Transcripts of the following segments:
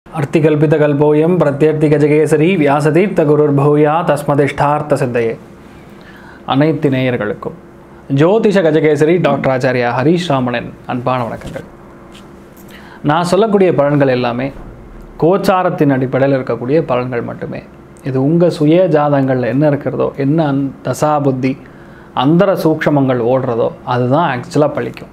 அர்த்திகல்பிதகல்போயம் பிரத்யர்த்திகஜகேசரி வியாசதீர்த்த குருர்பூயா தஸ்மதிஷ்டார்த்த சித்தையே அனைத்து நேயர்களுக்கும் ஜோதிஷ கஜகேசரி டாக்டர் ஆச்சாரியா ஹரீஷ் ராமனின் அன்பான வணக்கங்கள் நான் சொல்லக்கூடிய பலன்கள் எல்லாமே கோச்சாரத்தின் அடிப்படையில் இருக்கக்கூடிய பலன்கள் மட்டுமே இது உங்கள் சுய ஜாதகங்களில் என்ன இருக்கிறதோ என்ன அந் தசா புத்தி அந்தர சூக்ஷமங்கள் ஓடுறதோ அதுதான் ஆக்சுவலாக பழிக்கும்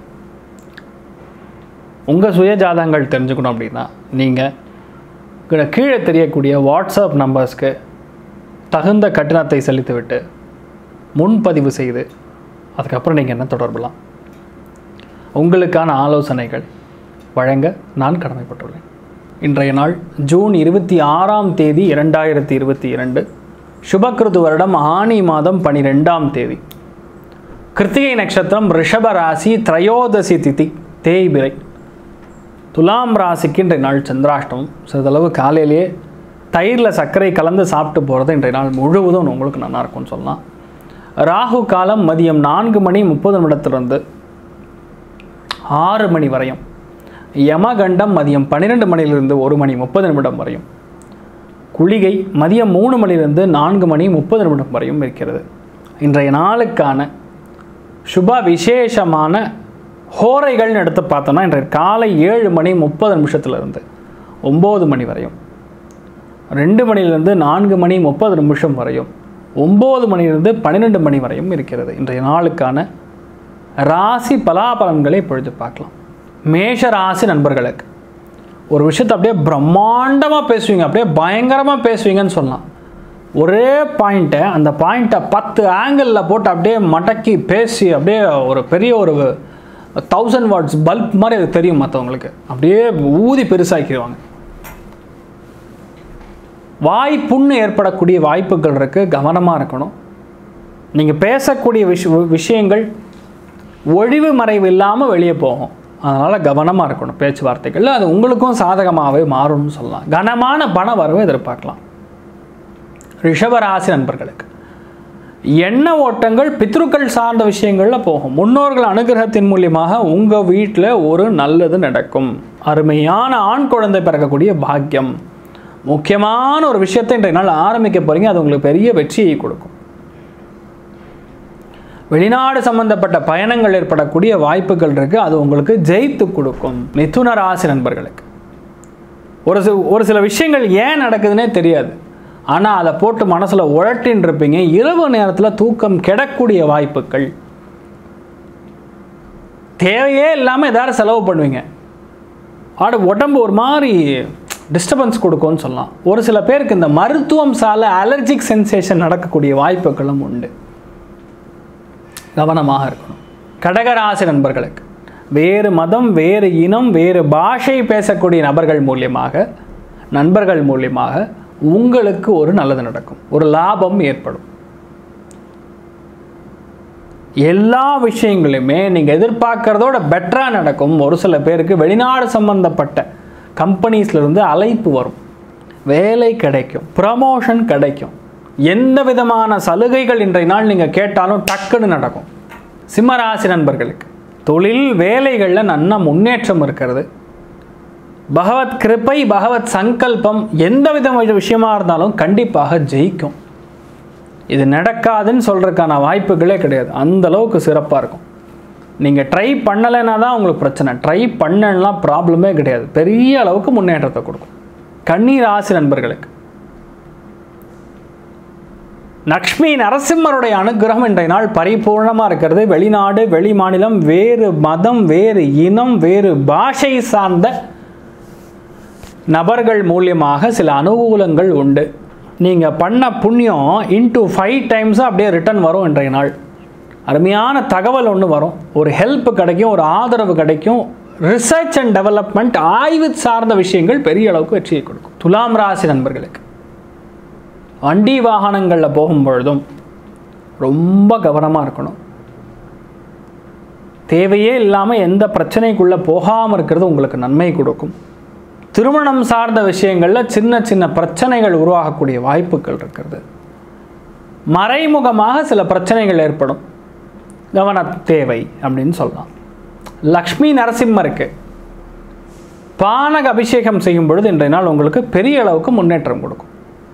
உங்கள் சுய ஜாதகங்கள் தெரிஞ்சுக்கணும் அப்படின்னா நீங்கள் கீழே தெரியக்கூடிய வாட்ஸ்அப் நம்பர்ஸ்க்கு தகுந்த கட்டணத்தை செலுத்திவிட்டு முன்பதிவு செய்து அதுக்கப்புறம் நீங்கள் என்ன தொடர்பலாம் உங்களுக்கான ஆலோசனைகள் வழங்க நான் கடமைப்பட்டுள்ளேன் இன்றைய நாள் ஜூன் இருபத்தி ஆறாம் தேதி இரண்டாயிரத்தி இருபத்தி இரண்டு சுபக்கிருது வருடம் ஆனி மாதம் பனிரெண்டாம் தேதி கிருத்திகை நட்சத்திரம் ரிஷப ராசி திரையோதசி திதி தேய்பிரை துலாம் ராசிக்கு இன்றைய நாள் சந்திராஷ்டமம் சிறிதளவு காலையிலேயே தயிரில் சர்க்கரை கலந்து சாப்பிட்டு போகிறது இன்றைய நாள் முழுவதும் உங்களுக்கு நல்லா இருக்கும்னு சொல்லலாம் ராகு காலம் மதியம் நான்கு மணி முப்பது நிமிடத்திலிருந்து ஆறு மணி வரையும் யமகண்டம் மதியம் பன்னிரெண்டு மணியிலிருந்து ஒரு மணி முப்பது நிமிடம் வரையும் குளிகை மதியம் மூணு மணிலிருந்து நான்கு மணி முப்பது நிமிடம் வரையும் இருக்கிறது இன்றைய நாளுக்கான சுப விசேஷமான ஹோரைகள்னு எடுத்து பார்த்தோம்னா இன்றைய காலை ஏழு மணி முப்பது நிமிஷத்துலேருந்து ஒம்பது மணி வரையும் ரெண்டு மணிலிருந்து நான்கு மணி முப்பது நிமிஷம் வரையும் ஒம்பது மணிலிருந்து பன்னிரெண்டு மணி வரையும் இருக்கிறது இன்றைய நாளுக்கான ராசி பலாபலன்களை இப்பொழுது பார்க்கலாம் மேஷ ராசி நண்பர்களுக்கு ஒரு விஷயத்தை அப்படியே பிரம்மாண்டமாக பேசுவீங்க அப்படியே பயங்கரமாக பேசுவீங்கன்னு சொல்லலாம் ஒரே பாயிண்ட்டை அந்த பாயிண்ட்டை பத்து ஆங்கிளில் போட்டு அப்படியே மடக்கி பேசி அப்படியே ஒரு பெரிய ஒரு தௌசண்ட் வாட்ஸ் பல்ப் மாதிரி அது தெரியும் மற்றவங்களுக்கு அப்படியே ஊதி பெருசாக்கிடுவாங்க வாய் புண்ணு ஏற்படக்கூடிய வாய்ப்புகள் இருக்குது கவனமாக இருக்கணும் நீங்கள் பேசக்கூடிய விஷ விஷயங்கள் ஒழிவு மறைவு இல்லாமல் வெளியே போகும் அதனால் கவனமாக இருக்கணும் பேச்சுவார்த்தைகள் அது உங்களுக்கும் சாதகமாகவே மாறும்னு சொல்லலாம் கனமான பண வரவை எதிர்பார்க்கலாம் ரிஷபராசி நண்பர்களுக்கு எண்ண ஓட்டங்கள் பித்ருக்கள் சார்ந்த விஷயங்களில் போகும் முன்னோர்கள் அனுகிரகத்தின் மூலியமாக உங்கள் வீட்டில் ஒரு நல்லது நடக்கும் அருமையான ஆண் குழந்தை பிறக்கக்கூடிய பாக்கியம் முக்கியமான ஒரு விஷயத்தை இன்றைய நாள் ஆரம்பிக்க போகிறீங்க அது உங்களுக்கு பெரிய வெற்றியை கொடுக்கும் வெளிநாடு சம்பந்தப்பட்ட பயணங்கள் ஏற்படக்கூடிய வாய்ப்புகள் இருக்குது அது உங்களுக்கு ஜெயித்து கொடுக்கும் மிதுன ராசி நண்பர்களுக்கு ஒரு சில ஒரு சில விஷயங்கள் ஏன் நடக்குதுன்னே தெரியாது ஆனால் அதை போட்டு மனசில் உழட்டின்னு இருப்பீங்க இரவு நேரத்தில் தூக்கம் கெடக்கூடிய வாய்ப்புகள் தேவையே இல்லாமல் எதாவது செலவு பண்ணுவீங்க ஆட உடம்பு ஒரு மாதிரி டிஸ்டர்பன்ஸ் கொடுக்கும்னு சொல்லலாம் ஒரு சில பேருக்கு இந்த மருத்துவம் சால அலர்ஜிக் சென்சேஷன் நடக்கக்கூடிய வாய்ப்புகளும் உண்டு கவனமாக இருக்கணும் கடகராசி நண்பர்களுக்கு வேறு மதம் வேறு இனம் வேறு பாஷை பேசக்கூடிய நபர்கள் மூலியமாக நண்பர்கள் மூலியமாக உங்களுக்கு ஒரு நல்லது நடக்கும் ஒரு லாபம் ஏற்படும் எல்லா விஷயங்களுமே நீங்கள் எதிர்பார்க்கறதோட பெட்டராக நடக்கும் ஒரு சில பேருக்கு வெளிநாடு சம்பந்தப்பட்ட கம்பெனிஸ்லேருந்து அழைப்பு வரும் வேலை கிடைக்கும் ப்ரமோஷன் கிடைக்கும் எந்த விதமான சலுகைகள் இன்றைய நாள் நீங்கள் கேட்டாலும் டக்குன்னு நடக்கும் சிம்மராசி நண்பர்களுக்கு தொழில் வேலைகளில் நல்ல முன்னேற்றம் இருக்கிறது பகவத் கிருப்பை பகவத் சங்கல்பம் எந்த வித விஷயமா இருந்தாலும் கண்டிப்பாக ஜெயிக்கும் இது நடக்காதுன்னு சொல்கிறதுக்கான வாய்ப்புகளே கிடையாது அந்த அளவுக்கு சிறப்பாக இருக்கும் நீங்கள் ட்ரை பண்ணலைன்னா தான் உங்களுக்கு பிரச்சனை ட்ரை பண்ணலாம் ப்ராப்ளமே கிடையாது பெரிய அளவுக்கு முன்னேற்றத்தை கொடுக்கும் கண்ணீர் ஆசி நண்பர்களுக்கு லக்ஷ்மி நரசிம்மருடைய அனுகிரகம் இன்றைய நாள் பரிபூர்ணமாக இருக்கிறது வெளிநாடு வெளி மாநிலம் வேறு மதம் வேறு இனம் வேறு பாஷை சார்ந்த நபர்கள் மூலியமாக சில அனுகூலங்கள் உண்டு நீங்கள் பண்ண புண்ணியம் இன்ட்டு ஃபைவ் டைம்ஸாக அப்படியே ரிட்டர்ன் வரும் இன்றைய நாள் அருமையான தகவல் ஒன்று வரும் ஒரு ஹெல்ப் கிடைக்கும் ஒரு ஆதரவு கிடைக்கும் ரிசர்ச் அண்ட் டெவலப்மெண்ட் ஆய்வு சார்ந்த விஷயங்கள் பெரிய அளவுக்கு வெற்றியை கொடுக்கும் துலாம் ராசி நண்பர்களுக்கு வண்டி வாகனங்களில் போகும்பொழுதும் ரொம்ப கவனமாக இருக்கணும் தேவையே இல்லாமல் எந்த பிரச்சனைக்குள்ளே போகாமல் இருக்கிறது உங்களுக்கு நன்மை கொடுக்கும் திருமணம் சார்ந்த விஷயங்களில் சின்ன சின்ன பிரச்சனைகள் உருவாகக்கூடிய வாய்ப்புகள் இருக்கிறது மறைமுகமாக சில பிரச்சனைகள் ஏற்படும் கவன தேவை அப்படின்னு சொல்லலாம் லக்ஷ்மி நரசிம்மருக்கு பானக அபிஷேகம் செய்யும் பொழுது இன்றைய நாள் உங்களுக்கு பெரிய அளவுக்கு முன்னேற்றம் கொடுக்கும்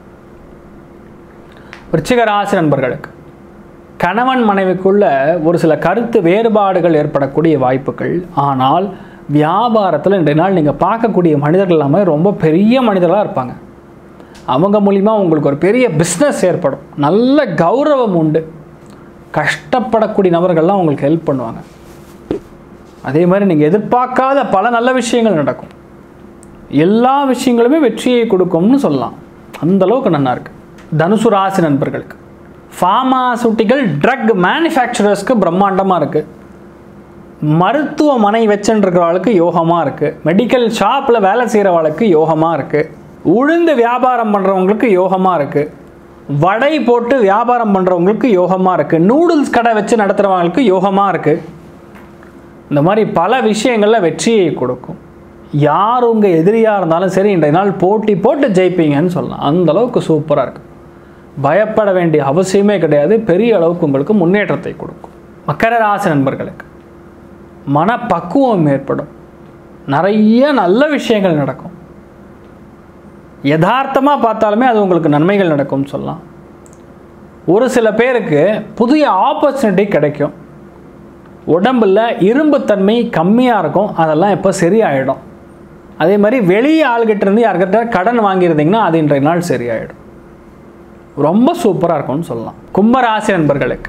விருச்சிக ராசி நண்பர்களுக்கு கணவன் மனைவிக்குள்ள ஒரு சில கருத்து வேறுபாடுகள் ஏற்படக்கூடிய வாய்ப்புகள் ஆனால் வியாபாரத்தில் இன்றைய நாள் நீங்கள் பார்க்கக்கூடிய மனிதர்கள் எல்லாமே ரொம்ப பெரிய மனிதர்களாக இருப்பாங்க அவங்க மூலிமா உங்களுக்கு ஒரு பெரிய பிஸ்னஸ் ஏற்படும் நல்ல கௌரவம் உண்டு கஷ்டப்படக்கூடிய நபர்கள்லாம் உங்களுக்கு ஹெல்ப் பண்ணுவாங்க அதே மாதிரி நீங்கள் எதிர்பார்க்காத பல நல்ல விஷயங்கள் நடக்கும் எல்லா விஷயங்களுமே வெற்றியை கொடுக்கும்னு சொல்லலாம் அந்த அளவுக்கு நல்லா இருக்கு தனுசு ராசி நண்பர்களுக்கு ஃபார்மாசூட்டிக்கல் ட்ரக் மேனுஃபேக்சரர்ஸ்க்கு பிரம்மாண்டமாக இருக்குது மருத்துவமனை வச்சுருக்கிறவளுக்கு யோகமாக இருக்குது மெடிக்கல் ஷாப்பில் வேலை செய்கிறவளுக்கு யோகமாக இருக்குது உளுந்து வியாபாரம் பண்ணுறவங்களுக்கு யோகமாக இருக்குது வடை போட்டு வியாபாரம் பண்ணுறவங்களுக்கு யோகமாக இருக்குது நூடுல்ஸ் கடை வச்சு நடத்துகிறவங்களுக்கு யோகமாக இருக்குது இந்த மாதிரி பல விஷயங்களில் வெற்றியை கொடுக்கும் யார் உங்கள் எதிரியாக இருந்தாலும் சரி இன்றைய நாள் போட்டி போட்டு ஜெயிப்பீங்கன்னு சொல்லலாம் அந்த அளவுக்கு சூப்பராக இருக்குது பயப்பட வேண்டிய அவசியமே கிடையாது பெரிய அளவுக்கு உங்களுக்கு முன்னேற்றத்தை கொடுக்கும் மக்கர ராசி நண்பர்களுக்கு மனப்பக்குவம் ஏற்படும் நிறைய நல்ல விஷயங்கள் நடக்கும் யதார்த்தமாக பார்த்தாலுமே அது உங்களுக்கு நன்மைகள் நடக்கும்னு சொல்லலாம் ஒரு சில பேருக்கு புதிய ஆப்பர்ச்சுனிட்டி கிடைக்கும் உடம்புல இரும்புத்தன்மை கம்மியாக இருக்கும் அதெல்லாம் இப்போ சரியாயிடும் அதே மாதிரி வெளியே ஆள்கிட்ட இருந்து யார்கிட்ட கடன் வாங்கியிருந்தீங்கன்னா அது இன்றைய நாள் சரியாயிடும் ரொம்ப சூப்பராக இருக்கும்னு சொல்லலாம் கும்பராசி நண்பர்களுக்கு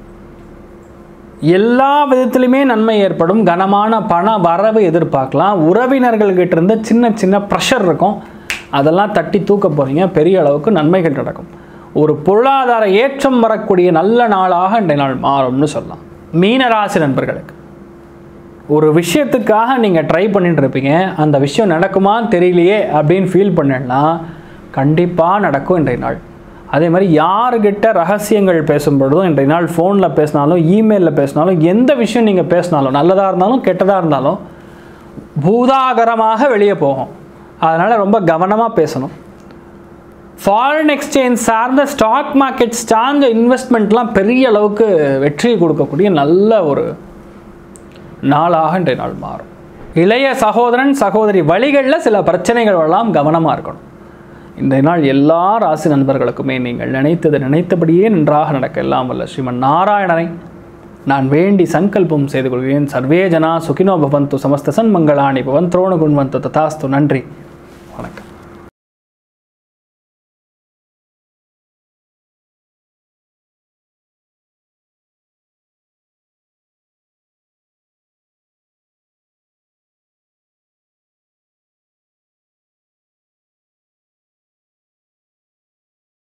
எல்லா விதத்துலையுமே நன்மை ஏற்படும் கனமான பண வரவு எதிர்பார்க்கலாம் உறவினர்கள்கிட்ட இருந்து சின்ன சின்ன ப்ரெஷர் இருக்கும் அதெல்லாம் தட்டி தூக்க போகிறீங்க பெரிய அளவுக்கு நன்மைகள் நடக்கும் ஒரு பொருளாதார ஏற்றம் வரக்கூடிய நல்ல நாளாக இன்றைய நாள் மாறும்னு சொல்லலாம் மீனராசி நண்பர்களுக்கு ஒரு விஷயத்துக்காக நீங்கள் ட்ரை பண்ணிட்டு இருப்பீங்க அந்த விஷயம் நடக்குமான்னு தெரியலையே அப்படின்னு ஃபீல் பண்ணேன்னா கண்டிப்பாக நடக்கும் இன்றைய நாள் அதே மாதிரி யாருக்கிட்ட ரகசியங்கள் பேசும் பொழுதும் இன்றைய நாள் ஃபோனில் பேசினாலும் இமெயிலில் பேசினாலும் எந்த விஷயம் நீங்கள் பேசினாலும் நல்லதாக இருந்தாலும் கெட்டதாக இருந்தாலும் பூதாகரமாக வெளியே போகும் அதனால் ரொம்ப கவனமாக பேசணும் ஃபாரின் எக்ஸ்சேஞ்ச் சார்ந்த ஸ்டாக் மார்க்கெட் சார்ந்த இன்வெஸ்ட்மெண்ட்லாம் பெரிய அளவுக்கு வெற்றி கொடுக்கக்கூடிய நல்ல ஒரு நாளாக இன்றைய நாள் மாறும் இளைய சகோதரன் சகோதரி வழிகளில் சில பிரச்சனைகள் எல்லாம் கவனமாக இருக்கணும் இன்றைய நாள் எல்லா ராசி நண்பர்களுக்குமே நீங்கள் நினைத்தது நினைத்தபடியே நன்றாக நடக்க எல்லாம் வல்ல ஸ்ரீமன் நாராயணனை நான் வேண்டி சங்கல்பம் செய்து கொள்கிறேன் சர்வே ஜனா சுகினோ பவந்து சமஸ்த சன்மங்களாணி பவன் துரோண குண்வந்து ததாஸ்து நன்றி